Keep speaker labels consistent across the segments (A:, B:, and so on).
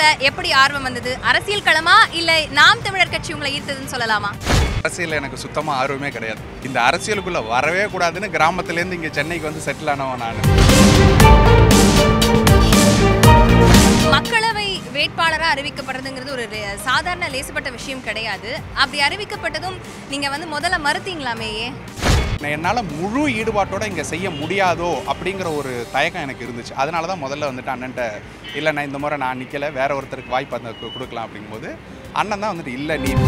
A: கடத்துல எப்படி ஆர்வம் வந்தது அரசியல் களமா இல்ல நாம் தமிழர் கட்சி உங்களை ஈர்த்ததுன்னு சொல்லலாமா
B: அரசியல் எனக்கு சுத்தமாக ஆர்வமே கிடையாது இந்த அரசியலுக்குள்ளே வரவே கூடாதுன்னு கிராமத்துலேருந்து இங்கே சென்னைக்கு வந்து செட்டில் ஆனவன் நான்
A: மக்களவை வேட்பாளரா அறிவிக்கப்படுறதுங்கிறது ஒரு லே- சாதாரண லேசுப்பட்ட விஷயம் கிடையாது அப்படி அறிவிக்கப்பட்டதும் நீங்க வந்து முதல்ல மறுத்தீங்களாமேயே
B: என்னால் முழு ஈடுபாட்டோட இங்கே செய்ய முடியாதோ அப்படிங்கிற ஒரு தயக்கம் எனக்கு இருந்துச்சு அதனால தான் முதல்ல வந்துட்டு அண்ணன்ட்ட இல்லை நான் இந்த முறை நான் நிற்கலை வேற ஒருத்தருக்கு வாய்ப்பு அந்த கு- கொடுக்கலாம் அப்படிங்கும்போது அண்ணன் தான் வந்துட்டு இல்லை நீ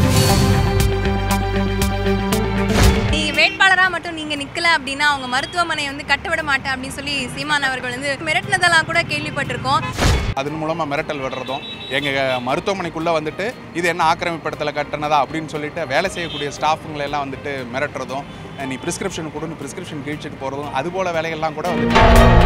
A: நீ வேட்பாளரா மட்டும் நீங்க நிக்கல அப்படின்னா அவங்க மருத்துவமனை வந்து கட்டவிட மாட்டேன் அப்படின்னு சொல்லி சீமான் அவர்கள் வந்து மிரட்டினதெல்லாம் கூட கேள்விப்பட்டிருக்கோம்
B: அதன் மூலமாக மிரட்டல் விடுறதும் எங்கள் மருத்துவமனைக்குள்ளே வந்துட்டு இது என்ன ஆக்கிரமிப்படத்தில் கட்டினதா அப்படின்னு சொல்லிட்டு வேலை செய்யக்கூடிய ஸ்டாஃபுங்களை எல்லாம் வந்துட்டு மிரட்டுறதும் அஹ் நீ ப்ரிஸ்கிரிப்ஷன் கொடுன்னு ப்ரிஸ்கிரிப்ஷன் கிழிச்சிட்டு போகிறதும் அது போல் வேலைகள்லாம் கூட வந்துட்டு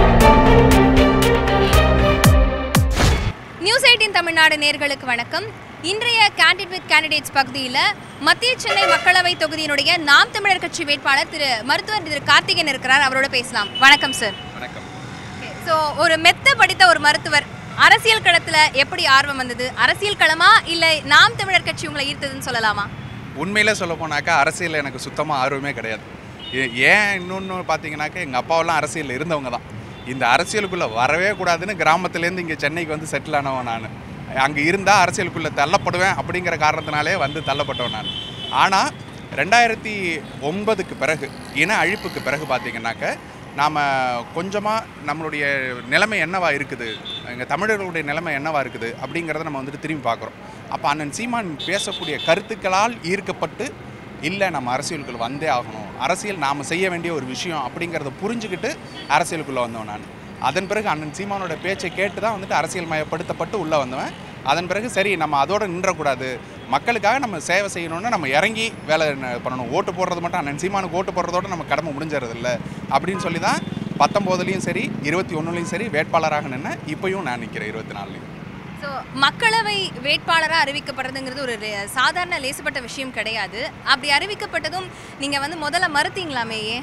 A: நியூஸ் எயிட்டின் தமிழ்நாடு நேர்களுக்கு வணக்கம் இன்றைய கேண்டிட் வித் கேண்டிடேட்ஸ் பகுதியில் மத்திய சென்னை மக்களவை தொகுதியினுடைய நாம் தமிழர் கட்சி வேட்பாளர் திரு மருத்துவர் திரு கார்த்திகேயன் இருக்கிறார் அவரோட பேசலாம் வணக்கம் சார்
B: வணக்கம்
A: ஸோ ஒரு மெத்த படித்த ஒரு மருத்துவர் அரசியல் களத்துல எப்படி ஆர்வம் வந்தது அரசியல் களமா இல்ல நாம் தமிழர் கட்சி உங்களை ஈர்த்ததுன்னு சொல்லலாமா
B: உண்மையிலே சொல்ல போனாக்கா அரசியல் எனக்கு சுத்தமாக ஆர்வமே கிடையாது ஏ- ஏன் இன்னொன்று பார்த்தீங்கன்னாக்கா எங்கள் அப்பாவெல்லாம் அரசியலில் இருந்தவங்க தான் இந்த அரசியலுக்குள்ளே வரவே கூடாதுன்னு கிராமத்துலேருந்து இங்கே சென்னைக்கு வந்து செட்டில் ஆனவன் நான் அங்கே இருந்தால் அரசியலுக்குள்ளே தள்ளப்படுவேன் அப்படிங்கிற காரணத்தினாலே வந்து தள்ளப்பட்டவன் நான் ஆனால் ரெண்டாயிரத்தி ஒன்பதுக்கு பிறகு இன அழிப்புக்கு பிறகு பார்த்தீங்கன்னாக்க நாம் கொஞ்சமாக நம்மளுடைய நிலைமை என்னவா இருக்குது எங்கள் தமிழர்களுடைய நிலைமை என்னவா இருக்குது அப்படிங்கிறத நம்ம வந்துட்டு திரும்பி பார்க்குறோம் அப்போ அண்ணன் சீமான் பேசக்கூடிய கருத்துக்களால் ஈர்க்கப்பட்டு இல்லை நம்ம அரசியலுக்குள்ள வந்தே ஆகணும் அரசியல் நாம் செய்ய வேண்டிய ஒரு விஷயம் அப்படிங்கிறத புரிஞ்சுக்கிட்டு அரசியலுக்குள்ளே வந்தவன் நான் அதன் பிறகு அண்ணன் சீமானோட பேச்சை கேட்டு தான் வந்துட்டு அரசியல் மயப்படுத்தப்பட்டு உள்ளே வந்தவன் அதன் பிறகு சரி நம்ம அதோட நின்றக்கூடாது மக்களுக்காக நம்ம சேவை செய்யணும்னு நம்ம இறங்கி வேலை ந- பண்ணணும் ஓட்டு போடுறது மட்டும் அண்ணன் சீமானுக்கு ஓட்டு போடுறதோட நம்ம கடமை முடிஞ்சிடறது இல்லை அப்படின்னு சொல்லி தான் பத்தொம்போதுலேயும் சரி இருபத்தி ஒன்றுலையும் சரி வேட்பாளராக நின்று இப்பயும் நான் நிற்கிறேன் இருபத்தி நாலுலையும்
A: ஸோ மக்களவை வேட்பாளராக அறிவிக்கப்படுறதுங்கிறது ஒரு லே- சாதாரண லேசுப்பட்ட விஷயம் கிடையாது அப்படி அறிவிக்கப்பட்டதும் நீங்கள் வந்து முதல்ல மறுத்தீங்களாமேயே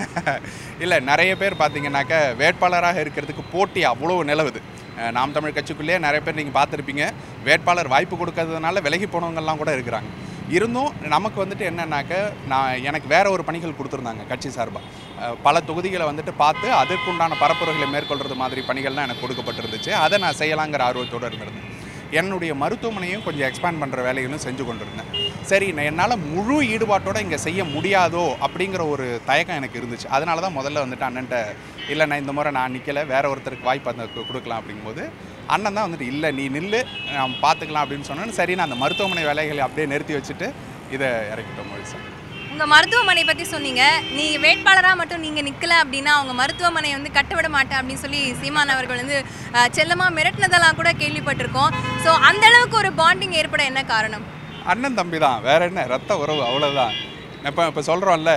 B: இல்லை நிறைய பேர் பார்த்தீங்கன்னாக்க வேட்பாளராக இருக்கிறதுக்கு போட்டி அவ்வளோ நிலவுது அஹ் நாம் தமிழ் கட்சிக்குள்ளேயே நிறைய பேர் நீங்கள் பார்த்துருப்பீங்க வேட்பாளர் வாய்ப்பு கொடுக்கறதுனால விலகி போனவங்கெல்லாம் கூட இருக்கிறாங்க இருந்தும் நமக்கு வந்துட்டு என்னன்னாக்க நான் எனக்கு வேற ஒரு பணிகள் கொடுத்துருந்தாங்க கட்சி சார்பாக பல தொகுதிகளை வந்துட்டு பார்த்து அதற்குண்டான பரப்புரைகளை மேற்கொள்கிறது மாதிரி பணிகள்லாம் எனக்கு கொடுக்கப்பட்டிருந்துச்சு அதை நான் செய்யலாங்கிற ஆர்வத்தோடு இருந்திருந்தேன் என்னுடைய மருத்துவமனையும் கொஞ்சம் எக்ஸ்பேண்ட் பண்ணுற வேலைகளும் செஞ்சு கொண்டிருந்தேன் சரி நான் என்னால் முழு ஈடுபாட்டோட இங்கே செய்ய முடியாதோ அப்படிங்கிற ஒரு தயக்கம் எனக்கு இருந்துச்சு அதனால தான் முதல்ல வந்துட்டு அண்ணன்ட்ட இல்லை நான் இந்த முறை நான் நிற்கலை வேற ஒருத்தருக்கு வாய்ப்பு அந்த கு- கொடுக்கலாம் அப்படிங்கும்போது அண்ணன் தான் வந்துட்டு இல்லை நீ நில்லு நாம் பார்த்துக்கலாம் அப்படின்னு சொன்னேன் சரி நான் அந்த மருத்துவமனை வேலைகளை அப்படியே நிறுத்தி வச்சுட்டு இதை இறக்கிட்டோம் முழுசா
A: உங்க மருத்துவமனை பத்தி சொன்னீங்க நீ வேட்பாளரா மட்டும் நீங்க நிக்கல அப்படின்னா அவங்க மருத்துவமனை வந்து கட்டவிட மாட்டேன் அப்படின்னு சொல்லி சீமான் அவர்கள் வந்து அஹ், செல்லமா மிரட்டினதெல்லாம் கூட கேள்விப்பட்டிருக்கோம் ஸோ அந்த அளவுக்கு ஒரு பாண்டிங் ஏற்பட என்ன காரணம்
B: அண்ணன் தம்பி தான் வேற என்ன ரத்த உறவு அவ்வளோதான் இப்போ இப்போ சொல்கிறோம்ல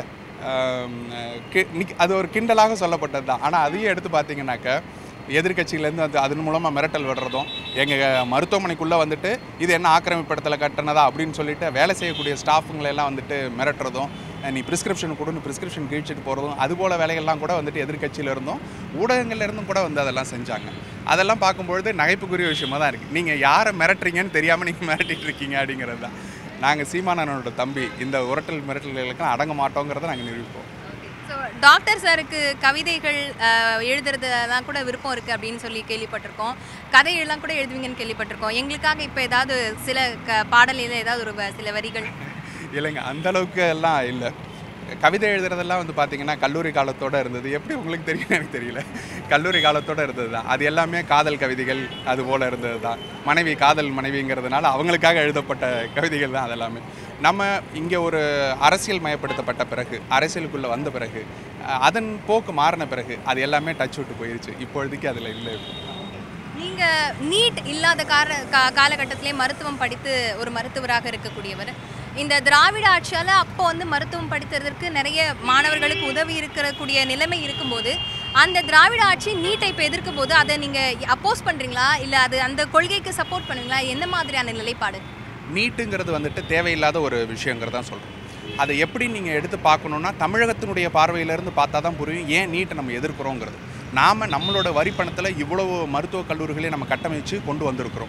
B: அது ஒரு கிண்டலாக சொல்லப்பட்டது தான் ஆனால் அதையும் எடுத்து பார்த்தீங்கன்னாக்க எதிர்க்கட்சியிலேருந்து அது அதன் மூலமாக மிரட்டல் விடுறதும் எங்கள் மருத்துவமனைக்குள்ளே வந்துட்டு இது என்ன ஆக்கிரமிப்படத்தில் கட்டினதா அப்படின்னு சொல்லிட்டு வேலை செய்யக்கூடிய ஸ்டாஃபுங்களை எல்லாம் வந்துட்டு மிரட்டுறதும் அஹ் நீ ப்ரிஸ்கிரிப்ஷன் கொடுன்னு ப்ரிஸ்கிரிப்ஷன் கிழிச்சிட்டு போகிறதும் அது போல் வேலைகள்லாம் கூட வந்துட்டு எதிர்க்கட்சியில இருந்தும் ஊடகங்கள்ல இருந்தும் கூட வந்து அதெல்லாம் செஞ்சாங்க அதெல்லாம் பார்க்கும்பொழுது நகைப்புக்குரிய விஷயமா தான் இருக்குது நீங்கள் யாரை மிரட்டுறீங்கன்னு தெரியாமல் நீங்கள் மிரட்டிட்டு இருக்கீங்க அப்படிங்கிறது தான் நாங்கள் சீமானனோட தம்பி இந்த உரட்டல் மிரட்டல்களுக்கெல்லாம் அடங்க மாட்டோங்கிறத நாங்கள் நிரூபிப்போம்
A: ஸோ டாக்டர் சாருக்கு கவிதைகள் அஹ், எழுதுறதுலாம் கூட விருப்பம் இருக்குது அப்படின்னு சொல்லி கேள்விப்பட்டிருக்கோம் கதையெல்லாம் கூட எழுதுவீங்கன்னு கேள்விப்பட்டிருக்கோம் எங்களுக்காக இப்போ ஏதாவது சில க பாடலில் ஏதாவது ஒரு வ- சில வரிகள்
B: இல்லைங்க அந்த அளவுக்கு எல்லாம் இல்லை கவிதை எழுதுறதெல்லாம் வந்து பார்த்தீங்கன்னா கல்லூரி காலத்தோட இருந்தது எப்படி உங்களுக்கு தெரியும் எனக்கு தெரியல கல்லூரி காலத்தோட இருந்தது தான் அது எல்லாமே காதல் கவிதைகள் அது போல் இருந்தது தான் மனைவி காதல் மனைவிங்கிறதுனால அவங்களுக்காக எழுதப்பட்ட கவிதைகள் தான் அதெல்லாமே நம்ம இங்கே ஒரு அரசியல் மயப்படுத்தப்பட்ட பிறகு அரசியலுக்குள்ளே வந்த பிறகு அஹ், அதன் போக்கு மாறின பிறகு அது எல்லாமே டச் விட்டு போயிருச்சு இப்பொழுதைக்கு அதில் இல்லை
A: நீங்க நீட் இல்லாத கார கா காலகட்டத்திலே மருத்துவம் படித்து ஒரு மருத்துவராக இருக்கக்கூடியவர் இந்த திராவிட ஆட்சியால் அப்போ வந்து மருத்துவம் படித்ததற்கு நிறைய மாணவர்களுக்கு உதவி இருக்கக்கூடிய நிலைமை இருக்கும்போது அந்த திராவிட ஆட்சி நீட்டை இப்போ எதிர்க்கும் போது அதை நீங்கள் அப்போஸ் பண்ணுறீங்களா இல்லை அது அந்த கொள்கைக்கு சப்போர்ட் பண்ணுவீங்களா என்ன மாதிரியான நிலைப்பாடு
B: நீட்டுங்கிறது வந்துட்டு தேவையில்லாத ஒரு விஷயங்கிறது தான் சொல்கிறோம் அதை எப்படி நீங்கள் எடுத்து பார்க்கணுன்னா தமிழகத்தினுடைய பார்வையிலேருந்து பார்த்தா தான் புரியும் ஏன் நீட்டை நம்ம எதிர்க்கிறோங்கிறது நாம் நம்மளோட வரி பணத்தில் இவ்வளவு மருத்துவக் கல்லூரிகளை நம்ம கட்டமைச்சு கொண்டு வந்திருக்கிறோம்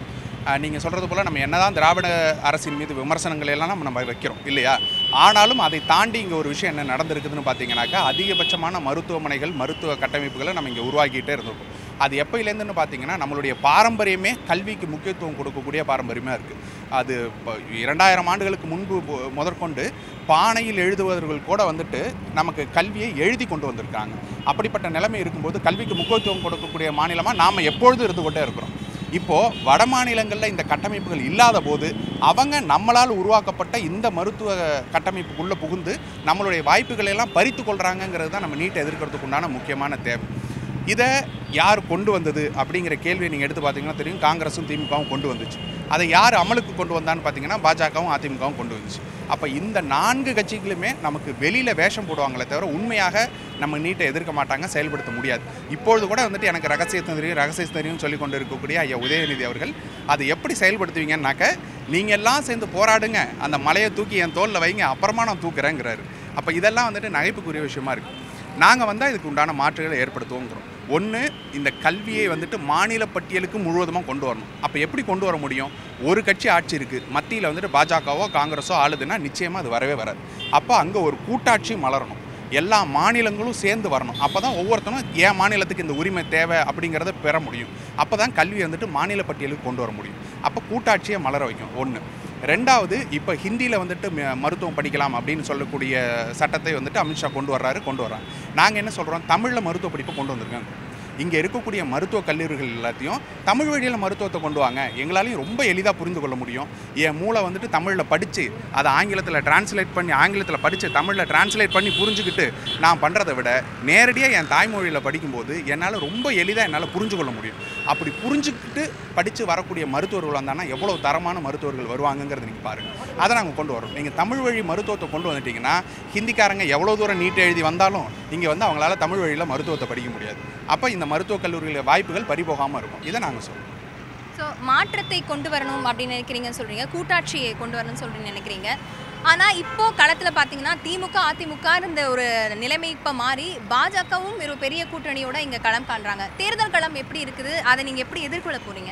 B: நீங்கள் சொல்கிறது போல் நம்ம என்னதான் திராவிட அரசின் மீது விமர்சனங்கள் எல்லாம் நம்ம நம்ம வைக்கிறோம் இல்லையா ஆனாலும் அதை தாண்டி இங்கே ஒரு விஷயம் என்ன நடந்திருக்குதுன்னு பார்த்தீங்கன்னாக்கா அதிகபட்சமான மருத்துவமனைகள் மருத்துவ கட்டமைப்புகளை நம்ம இங்கே உருவாக்கிட்டே இருந்திருக்கோம் அது எப்போயிலேருந்துன்னு பார்த்தீங்கன்னா நம்மளுடைய பாரம்பரியமே கல்விக்கு முக்கியத்துவம் கொடுக்கக்கூடிய பாரம்பரியமாக இருக்குது அது இப்போ இரண்டாயிரம் ஆண்டுகளுக்கு முன்பு பொ- முதற்கொண்டு பானையில் எழுதுவவர்கள் கூட வந்துட்டு நமக்கு கல்வியை எழுதி கொண்டு வந்திருக்காங்க அப்படிப்பட்ட நிலைமை இருக்கும்போது கல்விக்கு முக்கியத்துவம் கொடுக்கக்கூடிய மாநிலமாக நாம் எப்பொழுதும் இருந்து கொண்டே இருக்கிறோம் இப்போது வட மாநிலங்களில் இந்த கட்டமைப்புகள் இல்லாத போது அவங்க நம்மளால் உருவாக்கப்பட்ட இந்த மருத்துவ கட்டமைப்புக்குள்ளே புகுந்து நம்மளுடைய வாய்ப்புகளை எல்லாம் பறித்து கொள்கிறாங்கங்கிறது தான் நம்ம நீட்டை எதிர்க்கிறதுக்கு உண்டான முக்கியமான தேவை இதை யார் கொண்டு வந்தது அப்படிங்கிற கேள்வியை நீங்கள் எடுத்து பார்த்தீங்கன்னா தெரியும் காங்கிரஸும் திமுகவும் கொண்டு வந்துச்சு அதை யார் அமலுக்கு கொண்டு வந்தான்னு பார்த்தீங்கன்னா பாஜகவும் அதிமுகவும் கொண்டு வந்துச்சு அப்போ இந்த நான்கு கட்சிகளுமே நமக்கு வெளியில் வேஷம் போடுவாங்களே தவிர உண்மையாக நம்ம நீட்டை எதிர்க்க மாட்டாங்க செயல்படுத்த முடியாது இப்பொழுது கூட வந்துட்டு எனக்கு ரகசியத்தை தெரியும் ரகசியத்தை தெரியும் சொல்லி கொண்டு இருக்கக்கூடிய ஐயா உதயநிதி அவர்கள் அதை எப்படி செயல்படுத்துவீங்கன்னாக்க நீங்கள் எல்லாம் சேர்ந்து போராடுங்க அந்த மலையை தூக்கி என் தோளில் வைங்க அப்புறமா நான் தூக்குறேங்கிறாரு அப்போ இதெல்லாம் வந்துட்டு நகைப்புக்குரிய விஷயமா இருக்குது நாங்கள் வந்தால் இதுக்கு உண்டான மாற்றுகளை ஏற்படுத்துவோங்கிறோம் ஒன்று இந்த கல்வியை வந்துட்டு மாநில பட்டியலுக்கு முழுவதுமாக கொண்டு வரணும் அப்போ எப்படி கொண்டு வர முடியும் ஒரு கட்சி ஆட்சி இருக்குது மத்தியில் வந்துட்டு பாஜகவோ காங்கிரஸோ ஆளுதுன்னா நிச்சயமாக அது வரவே வராது அப்போ அங்கே ஒரு கூட்டாட்சி மலரணும் எல்லா மாநிலங்களும் சேர்ந்து வரணும் அப்போ தான் ஒவ்வொருத்தனும் என் மாநிலத்துக்கு இந்த உரிமை தேவை அப்படிங்கிறத பெற முடியும் அப்போ தான் கல்வி வந்துட்டு மாநில பட்டியலுக்கு கொண்டு வர முடியும் அப்போ கூட்டாட்சியை மலர வைக்கும் ஒன்று ரெண்டாவது இப்போ ஹிந்தியில் வந்துட்டு ம- மருத்துவம் படிக்கலாம் அப்படின்னு சொல்லக்கூடிய சட்டத்தை வந்துட்டு அமித்ஷா கொண்டு வர்றாரு கொண்டு வர்றாங்க நாங்கள் என்ன சொல்கிறோம் தமிழில் மருத்துவ படிப்பை கொண்டு வந்திருக்காங்க இங்கே இருக்கக்கூடிய மருத்துவக் கல்லூரிகள் எல்லாத்தையும் தமிழ் வழியில் மருத்துவத்தை கொண்டு வாங்க எங்களாலையும் ரொம்ப எளிதாக புரிந்து கொள்ள முடியும் என் மூளை வந்துட்டு தமிழில் படித்து அதை ஆங்கிலத்தில் டிரான்ஸ்லேட் பண்ணி ஆங்கிலத்தில் படித்து தமிழில் டிரான்ஸ்லேட் பண்ணி புரிஞ்சுக்கிட்டு நான் பண்ணுறதை விட நேரடியாக என் தாய்மொழியில் படிக்கும்போது என்னால் ரொம்ப எளிதாக என்னால் புரிஞ்சு கொள்ள முடியும் அப்படி புரிஞ்சுக்கிட்டு படித்து வரக்கூடிய மருத்துவர்கள் வந்தாங்கன்னா எவ்வளோ தரமான மருத்துவர்கள் வருவாங்கங்கிறது நீங்கள் பாருங்கள் அதை நாங்கள் கொண்டு வரோம் நீங்கள் தமிழ் வழி மருத்துவத்தை கொண்டு வந்துட்டீங்கன்னா ஹிந்திக்காரங்க எவ்வளோ தூரம் நீட் எழுதி வந்தாலும் இங்கே வந்து அவங்களால தமிழ் வழியில் மருத்துவத்தை படிக்க முடியாது அப்போ இந்த மருத்துவக் கல்லூரியில் வாய்ப்புகள் பறிபோகாமல் இருக்கும் இதை நாங்கள் சொல்கிறோம்
A: ஸோ மாற்றத்தை கொண்டு வரணும் அப்படின்னு நினைக்கிறீங்கன்னு சொல்றீங்க கூட்டாட்சியை கொண்டு வரணும்னு சொல்றீங்க நினைக்கிறீங்க ஆனா இப்போ களத்துல பாத்தீங்கன்னா திமுக அதிமுக இந்த ஒரு நிலைமை இப்ப மாறி பாஜகவும் ஒரு பெரிய கூட்டணியோட இங்க களம் காண்றாங்க தேர்தல் களம் எப்படி இருக்குது அதை நீங்க எப்படி எதிர்கொள்ள போறீங்க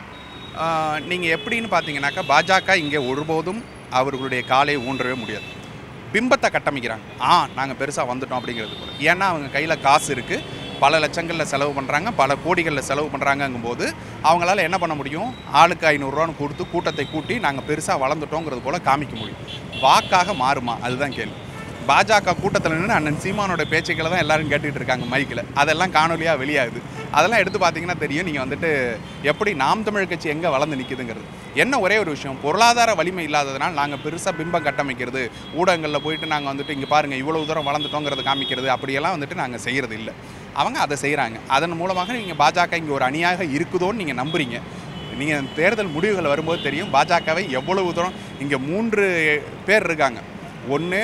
B: நீங்கள் எப்படின்னு பார்த்தீங்கன்னாக்கா பாஜக இங்கே ஒருபோதும் அவர்களுடைய காலை ஊன்றவே முடியாது பிம்பத்தை கட்டமைக்கிறாங்க ஆ நாங்கள் பெருசாக வந்துட்டோம் அப்படிங்கிறது கூட ஏன்னா அவங்க கையில் காசு இருக்குது பல லட்சங்களில் செலவு பண்ணுறாங்க பல கோடிகளில் செலவு பண்ணுறாங்கங்கும்போது அவங்களால என்ன பண்ண முடியும் ஆளுக்கு ஐநூறுரூவான்னு கொடுத்து கூட்டத்தை கூட்டி நாங்கள் பெருசாக வளர்ந்துட்டோங்கிறது போல் காமிக்க முடியும் வாக்காக மாறுமா அதுதான் கேள்வி பாஜக கூட்டத்தில் நின்று அண்ணன் சீமானோட பேச்சுக்களை தான் எல்லாரும் கேட்டுக்கிட்டு இருக்காங்க மைக்கில் அதெல்லாம் காணொலியாக வெளியாகுது அதெல்லாம் எடுத்து பார்த்தீங்கன்னா தெரியும் நீங்கள் வந்துட்டு எப்படி நாம் தமிழ் கட்சி எங்கே வளர்ந்து நிற்குதுங்கிறது என்ன ஒரே ஒரு விஷயம் பொருளாதார வலிமை இல்லாததுனால் நாங்கள் பெருசாக பிம்பம் கட்டமைக்கிறது ஊடகங்களில் போயிட்டு நாங்கள் வந்துட்டு இங்கே பாருங்கள் இவ்வளவு தூரம் வளர்ந்துட்டோங்கிறத காமிக்கிறது அப்படியெல்லாம் வந்துட்டு நாங்கள் செய்கிறது இல்லை அவங்க அதை செய்கிறாங்க அதன் மூலமாக நீங்கள் பாஜக இங்கே ஒரு அணியாக இருக்குதோன்னு நீங்கள் நம்புறீங்க நீங்கள் தேர்தல் முடிவுகள் வரும்போது தெரியும் பாஜகவை எவ்வளவு தூரம் இங்கே மூன்று பேர் இருக்காங்க ஒன்று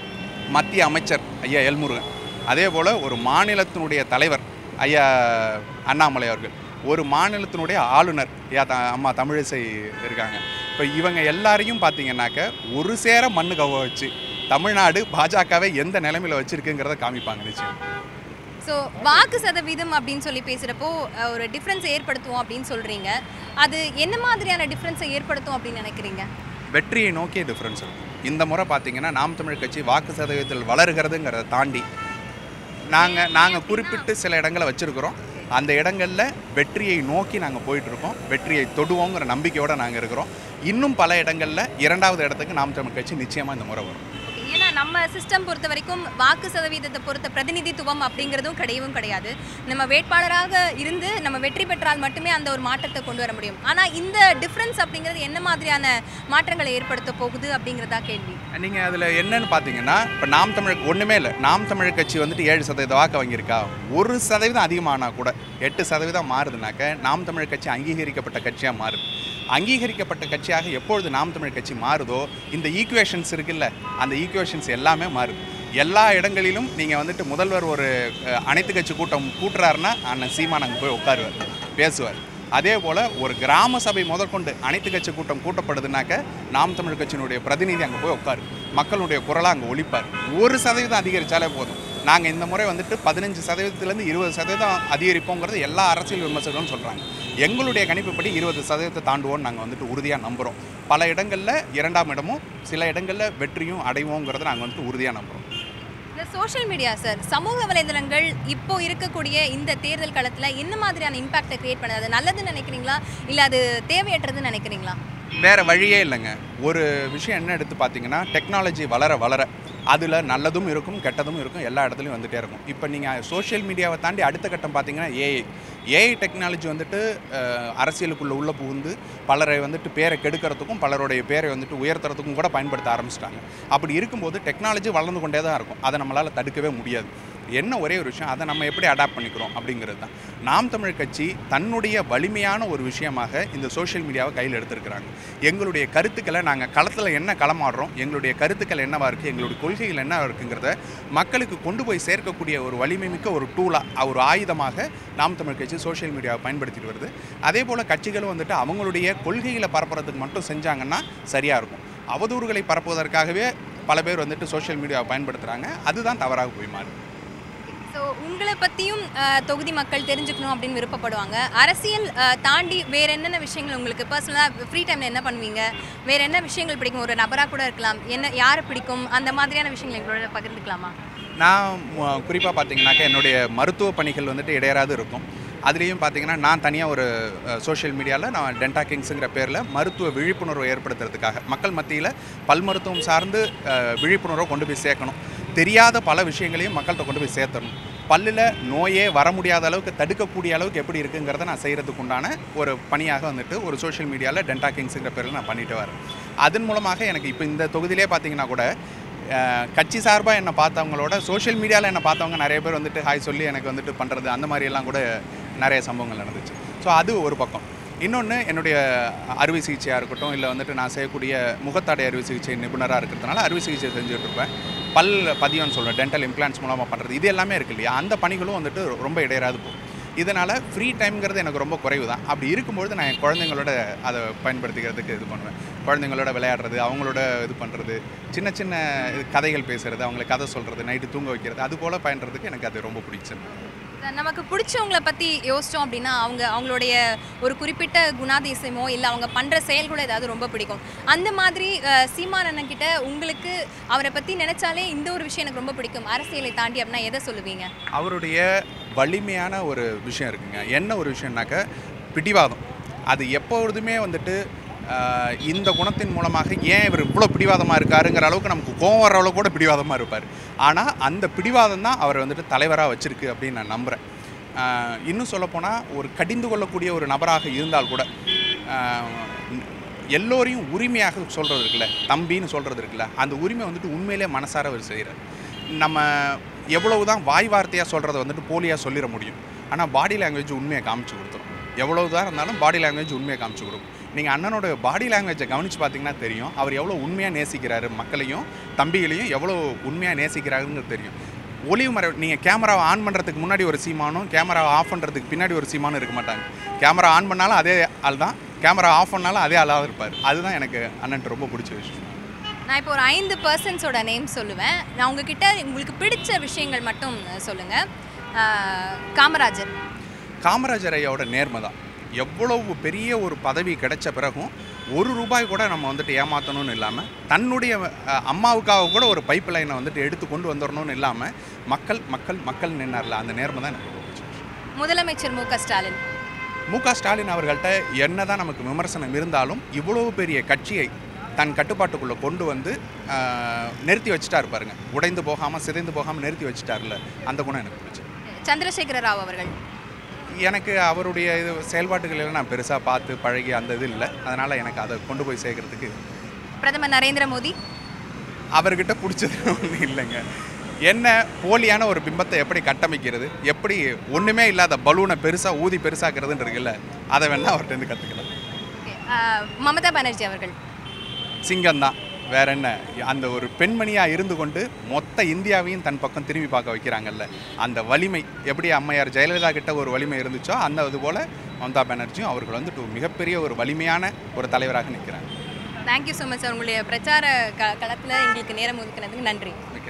B: மத்திய அமைச்சர் ஐயா எல்முருகன் அதே போல் ஒரு மாநிலத்தினுடைய தலைவர் ஐயா அண்ணாமலை அவர்கள் ஒரு மாநிலத்தினுடைய ஆளுநர் ஐயா த அம்மா தமிழிசை இருக்காங்க இப்போ இவங்க எல்லாரையும் பார்த்தீங்கன்னாக்க ஒரு சேர மண்ணு கவ வச்சு தமிழ்நாடு பாஜகவை எந்த நிலைமையில் வச்சுருக்குங்கிறத காமிப்பாங்க நிச்சயம்
A: ஸோ வாக்கு சதவீதம் அப்படின்னு சொல்லி பேசுகிறப்போ அஹ், ஒரு டிஃப்ரென்ஸ் ஏற்படுத்துவோம் அப்படின்னு சொல்கிறீங்க அது என்ன மாதிரியான டிஃப்ரென்ஸை ஏற்படுத்தும் அப்படின்னு நினைக்கிறீங்க
B: வெற்றியை நோக்கிய டிஃப்ரென்ஸ் இருக்கும் இந்த முறை பார்த்தீங்கன்னா நாம் தமிழ் கட்சி வாக்கு சதவீதத்தில் வளருகிறதுங்கிறத தாண்டி நாங்கள் நாங்கள் குறிப்பிட்டு சில இடங்களை வச்சுருக்கிறோம் அந்த இடங்களில் வெற்றியை நோக்கி நாங்கள் போயிட்டுருக்கோம் வெற்றியை தொடுவோங்கிற நம்பிக்கையோடு நாங்கள் இருக்கிறோம் இன்னும் பல இடங்களில் இரண்டாவது இடத்துக்கு நாம் தமிழ் கட்சி நிச்சயமாக இந்த முறை வரும்
A: Okay, ஏன்னா நம்ம சிஸ்டம் பொறுத்த வரைக்கும் வாக்கு சதவீதத்தை பொறுத்த பிரதிநிதித்துவம் அப்படிங்கிறதும் கிடையவும் கிடையாது நம்ம வேட்பாளராக இருந்து நம்ம வெற்றி பெற்றால் மட்டுமே அந்த ஒரு மாற்றத்தை கொண்டு வர முடியும் ஆனால் இந்த டிஃப்ரென்ஸ் அப்படிங்கிறது என்ன மாதிரியான மாற்றங்களை ஏற்படுத்த போகுது அப்படிங்கிறதா கேள்வி
B: நீங்கள் அதில் என்னன்னு பார்த்தீங்கன்னா இப்போ நாம் தமிழ் ஒன்றுமே இல்லை நாம் தமிழ் கட்சி வந்துட்டு ஏழு சதவீத வாக்கு வாங்கியிருக்கா ஒரு சதவீதம் அதிகமானா கூட எட்டு சதவீதம் மாறுதுனாக்க நாம் தமிழ் கட்சி அங்கீகரிக்கப்பட்ட கட்சியாக மாறுது அங்கீகரிக்கப்பட்ட கட்சியாக எப்பொழுது நாம் தமிழ் கட்சி மாறுதோ இந்த ஈக்குவேஷன்ஸ் இருக்குல்ல அந்த ஈக்குவேஷன்ஸ் எல்லாமே மாறுது எல்லா இடங்களிலும் நீங்கள் வந்துட்டு முதல்வர் ஒரு அஹ், அனைத்து கட்சி கூட்டம் கூட்டுறாருன்னா அண்ணன் சீமான் அங்கே போய் உட்காருவார் பேசுவார் அதே போல் ஒரு கிராம சபை முதற்கொண்டு அனைத்து கட்சி கூட்டம் கூட்டப்படுதுனாக்க நாம் தமிழ் கட்சியினுடைய பிரதிநிதி அங்கே போய் உட்காரு மக்களுடைய குரலை அங்கே ஒலிப்பார் ஒரு சதவீதம் அதிகரித்தாலே போதும் நாங்கள் இந்த முறை வந்துட்டு பதினஞ்சு சதவீதத்துலேருந்து இருபது சதவீதம் அதிகரிப்போங்கிறது எல்லா அரசியல் விமர்சகர்களும் சொல்கிறாங்க எங்களுடைய கணிப்புப்படி இருபது சதவீதத்தை தாண்டுவோம்னு நாங்கள் வந்துட்டு உறுதியாக நம்புகிறோம் பல இடங்களில் இரண்டாம் இடமும் சில இடங்களில் வெற்றியும் அடைவோங்கிறத நாங்கள் வந்துட்டு உறுதியாக நம்புகிறோம்
A: இந்த சோஷியல் மீடியா சார் சமூக வலைதளங்கள் இப்போ இருக்கக்கூடிய இந்த தேர்தல் களத்தில் என்ன மாதிரியான இம்பாக்டை கிரியேட் பண்ணுது அது நல்லதுன்னு நினைக்கிறீங்களா இல்லை அது தேவையற்றதுன்னு நினைக்கிறீங்களா
B: வேறு வழியே இல்லைங்க ஒரு விஷயம் என்ன எடுத்து பார்த்தீங்கன்னா டெக்னாலஜி வளர வளர அதில் நல்லதும் இருக்கும் கெட்டதும் இருக்கும் எல்லா இடத்துலையும் வந்துகிட்டே இருக்கும் இப்போ நீங்கள் சோஷியல் மீடியாவை தாண்டி அடுத்த கட்டம் பார்த்தீங்கன்னா ஏஐ ஏஐ டெக்னாலஜி வந்துட்டு அஹ், அரசியலுக்குள்ளே உள்ள புகுந்து பலரை வந்துட்டு பேரை கெடுக்கிறதுக்கும் பலருடைய பேரை வந்துட்டு உயர்த்துறதுக்கும் கூட பயன்படுத்த ஆரம்பிச்சிட்டாங்க அப்படி இருக்கும்போது டெக்னாலஜி வளர்ந்து கொண்டே தான் இருக்கும் அதை நம்மளால் தடுக்கவே முடியாது என்ன ஒரே ஒரு விஷயம் அதை நம்ம எப்படி அடாப்ட் பண்ணிக்கிறோம் அப்படிங்கிறது தான் நாம் தமிழ் கட்சி தன்னுடைய வலிமையான ஒரு விஷயமாக இந்த சோஷியல் மீடியாவை கையில் எடுத்திருக்கிறாங்க எங்களுடைய கருத்துக்களை நாங்கள் களத்தில் என்ன களமாடுறோம் எங்களுடைய கருத்துக்கள் என்னவா இருக்குது எங்களுடைய கொள்கைகள் என்ன இருக்குங்கிறத மக்களுக்கு கொண்டு போய் சேர்க்கக்கூடிய ஒரு வலிமை மிக்க ஒரு டூலாக ஒரு ஆயுதமாக நாம் தமிழ் கட்சி சோஷியல் மீடியாவை பயன்படுத்திட்டு வருது அதே போல் கட்சிகளும் வந்துட்டு அவங்களுடைய கொள்கைகளை பரப்புறதுக்கு மட்டும் செஞ்சாங்கன்னா சரியாக இருக்கும் அவதூறுகளை பரப்புவதற்காகவே பல பேர் வந்துட்டு சோஷியல் மீடியாவை பயன்படுத்துகிறாங்க அதுதான் தவறாக போய் மாறுது
A: ஸோ உங்களை பற்றியும் தொகுதி மக்கள் தெரிஞ்சுக்கணும் அப்படின்னு விருப்பப்படுவாங்க அரசியல் அஹ், தாண்டி வேற என்னென்ன விஷயங்கள் உங்களுக்கு பர்சனலாக ஃப்ரீ டைமில் என்ன பண்ணுவீங்க வேற என்ன விஷயங்கள் பிடிக்கும் ஒரு நபராக கூட இருக்கலாம் என்ன யாரை பிடிக்கும் அந்த மாதிரியான விஷயங்கள் எங்களோட பகிர்ந்துக்கலாமா
B: நான் குறிப்பாக பார்த்தீங்கன்னாக்கா என்னுடைய மருத்துவ பணிகள் வந்துட்டு இடையராது இருக்கும் அதுலேயும் பார்த்தீங்கன்னா நான் தனியாக ஒரு சோஷியல் மீடியாவில் நான் டென்டா கிங்ஸுங்கிற பேரில் மருத்துவ விழிப்புணர்வை ஏற்படுத்துறதுக்காக மக்கள் மத்தியில் பல் மருத்துவம் சார்ந்து அஹ், விழிப்புணர்வை கொண்டு போய் சேர்க்கணும் தெரியாத பல விஷயங்களையும் மக்கள்கிட்ட கொண்டு போய் சேர்த்தணும் பல்லில் நோயே வர முடியாத அளவுக்கு தடுக்கக்கூடிய அளவுக்கு எப்படி இருக்குங்கிறத நான் செய்கிறதுக்கு உண்டான ஒரு பணியாக வந்துட்டு ஒரு சோஷியல் மீடியாவில் டென்டா கிங்ஸுங்கிற பேரில் நான் பண்ணிட்டு வரேன் அதன் மூலமாக எனக்கு இப்போ இந்த தொகுதியிலே பார்த்தீங்கன்னா கூட அஹ், கட்சி சார்பாக என்னை பார்த்தவங்களோட சோஷியல் மீடியாவில் என்னை பார்த்தவங்க நிறைய பேர் வந்துட்டு ஹாய் சொல்லி எனக்கு வந்துட்டு பண்ணுறது அந்த மாதிரி எல்லாம் கூட நிறைய சம்பவங்கள் நடந்துச்சு ஸோ அது ஒரு பக்கம் இன்னொன்று என்னுடைய அறுவை சிகிச்சையாக இருக்கட்டும் இல்லை வந்துட்டு நான் செய்யக்கூடிய முகத்தாடை அறுவை சிகிச்சை நிபுணராக இருக்கிறதுனால அறுவை சிகிச்சை செஞ்சுட்டு இருப்பேன் பல் பதியம்னு சொல்கிறேன் டென்டல் இம்ப்ளான்ஸ் மூலமாக பண்ணுறது இது எல்லாமே இருக்கு இல்லையா அந்த பணிகளும் வந்துட்டு ரொம்ப இடையராது போகும் இதனால் ஃப்ரீ டைம்ங்கிறது எனக்கு ரொம்ப குறைவு தான் அப்படி இருக்கும்பொழுது நான் என் குழந்தைங்களோட அதை பயன்படுத்திக்கிறதுக்கு இது பண்ணுவேன் குழந்தைங்களோட விளையாடுறது அவங்களோட இது பண்ணுறது சின்ன சின்ன இது கதைகள் பேசுகிறது அவங்களுக்கு கதை சொல்கிறது நைட்டு தூங்க வைக்கிறது அது போல் பயன்படுறதுக்கு எனக்கு அது ரொம்ப பிடிச்சிருக்கு
A: நமக்கு பிடிச்சவங்கள பற்றி யோசித்தோம் அப்படின்னா அவங்க அவங்களுடைய ஒரு குறிப்பிட்ட குணாதிசயமோ இல்லை அவங்க பண்ணுற செயல் கூட ஏதாவது ரொம்ப பிடிக்கும் அந்த மாதிரி அஹ், சீமான் அண்ணன் கிட்ட உங்களுக்கு அவரை பற்றி நினைச்சாலே இந்த ஒரு விஷயம் எனக்கு ரொம்ப பிடிக்கும் அரசியலை தாண்டி அப்படின்னா எதை சொல்லுவீங்க
B: அவருடைய வலிமையான ஒரு விஷயம் இருக்குங்க என்ன ஒரு விஷயம்னாக்க பிடிவாதம் அது எப்பொழுதுமே வந்துட்டு ஆஹ், இந்த குணத்தின் மூலமாக ஏன் இவர் இவ்வளோ பிடிவாதமாக இருக்காருங்கிற அளவுக்கு நமக்கு கோவம் வர அளவுக்கு கூட பிடிவாதமாக இருப்பார் ஆனால் அந்த பிடிவாதம் தான் அவரை வந்துட்டு தலைவராக வச்சிருக்கு அப்படின்னு நான் நம்புகிறேன் ஆஹ், இன்னும் சொல்லப்போனால் ஒரு கடிந்து கொள்ளக்கூடிய ஒரு நபராக இருந்தால் கூட ஆஹ், எல்லோரையும் உரிமையாக சொல்கிறது இருக்குல்ல தம்பின்னு சொல்கிறது இருக்குல்ல அந்த உரிமை வந்துட்டு உண்மையிலே மனசார அவர் செய்கிறார் நம்ம எவ்வளவு தான் வாய் வார்த்தையாக சொல்கிறத வந்துட்டு போலியாக சொல்லிட முடியும் ஆனால் பாடி லாங்குவேஜ் உண்மையை காமிச்சு கொடுத்துரும் எவ்வளவு தான் இருந்தாலும் பாடி லாங்குவேஜ் உண்மையை காமிச்சு கொடுக்கும் நீங்கள் அண்ணனோட பாடி லாங்குவேஜை கவனித்து பார்த்தீங்கன்னா தெரியும் அவர் எவ்வளோ உண்மையாக நேசிக்கிறாரு மக்களையும் தம்பிகளையும் எவ்வளோ உண்மையாக நேசிக்கிறாருங்கிறது தெரியும் ஒளிவு மறை நீங்கள் கேமராவை ஆன் பண்ணுறதுக்கு முன்னாடி ஒரு சீமானும் கேமராவை ஆஃப் பண்ணுறதுக்கு பின்னாடி ஒரு சீமானும் இருக்க மாட்டாங்க கேமரா ஆன் பண்ணாலும் அதே ஆள் தான் கேமரா ஆஃப் பண்ணாலும் அதே ஆளாக இருப்பார் அதுதான் எனக்கு அண்ணன்ட்டு ரொம்ப பிடிச்ச விஷயம்
A: நான் இப்போ ஒரு ஐந்து பர்சன்ஸோட நேம் சொல்லுவேன் நான் உங்ககிட்ட உங்களுக்கு பிடிச்ச விஷயங்கள் மட்டும் சொல்லுங்கள் காமராஜர்
B: காமராஜர் ஐயாவோட நேர்மை தான் எவ்வளவு பெரிய ஒரு பதவி கிடைச்ச பிறகும் ஒரு ரூபாய் கூட நம்ம வந்துட்டு ஏமாற்றணும்னு இல்லாமல் தன்னுடைய அஹ், அம்மாவுக்காக கூட ஒரு பைப் லைனை வந்துட்டு எடுத்து கொண்டு வந்துடணும்னு இல்லாமல் மக்கள் மக்கள் மக்கள் நின்னார்ல அந்த நேர்மை தான் எனக்கு ரொம்ப பிடிச்ச விஷயம்
A: முதலமைச்சர் மு க ஸ்டாலின்
B: மு க ஸ்டாலின் அவர்கள்ட்ட என்னதான் நமக்கு விமர்சனம் இருந்தாலும் இவ்வளவு பெரிய கட்சியை தன் கட்டுப்பாட்டுக்குள்ளே கொண்டு வந்து ஆஹ், நிறுத்தி வச்சுட்டாரு பாருங்க உடைந்து போகாமல் சிதைந்து போகாமல் நிறுத்தி வச்சுட்டார்ல அந்த குணம் எனக்கு பிடிச்சது
A: சந்திரசேகர ராவ் அவர்கள்
B: எனக்கு அவருடைய இது செயல்பாட்டுகள் எல்லாம் நான் பெருசாக பார்த்து பழகி அந்த இது இல்லை அதனால் எனக்கு அதை கொண்டு போய் சேர்க்கறதுக்கு
A: பிரதமர் நரேந்திர மோடி
B: அவர்கிட்ட பிடிச்சது ஒன்றும் இல்லைங்க என்ன போலியான ஒரு பிம்பத்தை எப்படி கட்டமைக்கிறது எப்படி ஒன்றுமே இல்லாத பலூனை பெருசாக ஊதி பெருசாக்குறதுன்னு இருக்குல்ல அதை வேணால் அவர்கிட்ட இருந்து கற்றுக்கலாம்
A: Okay. ஆஹ் மமதா பானர்ஜி அவர்கள்
B: சிங்கம் தான் வேற என்ன அந்த ஒரு பெண்மணியாக இருந்து கொண்டு மொத்த இந்தியாவையும் தன் பக்கம் திரும்பி பார்க்க வைக்கிறாங்கல்ல அந்த வலிமை எப்படி அம்மையார் ஜெயலலிதா கிட்ட ஒரு வலிமை இருந்துச்சோ அந்த இது போல் மம்தா பானர்ஜியும் அவர்கள் வந்துட்டு ஒரு மிகப்பெரிய ஒரு வலிமையான ஒரு தலைவராக நிற்கிறாங்க
A: தேங்க்யூ ஸோ மச் சார் உங்களுடைய பிரச்சார க களத்தில் எங்களுக்கு நேரம் ஒதுக்கினதுக்கு நன்றி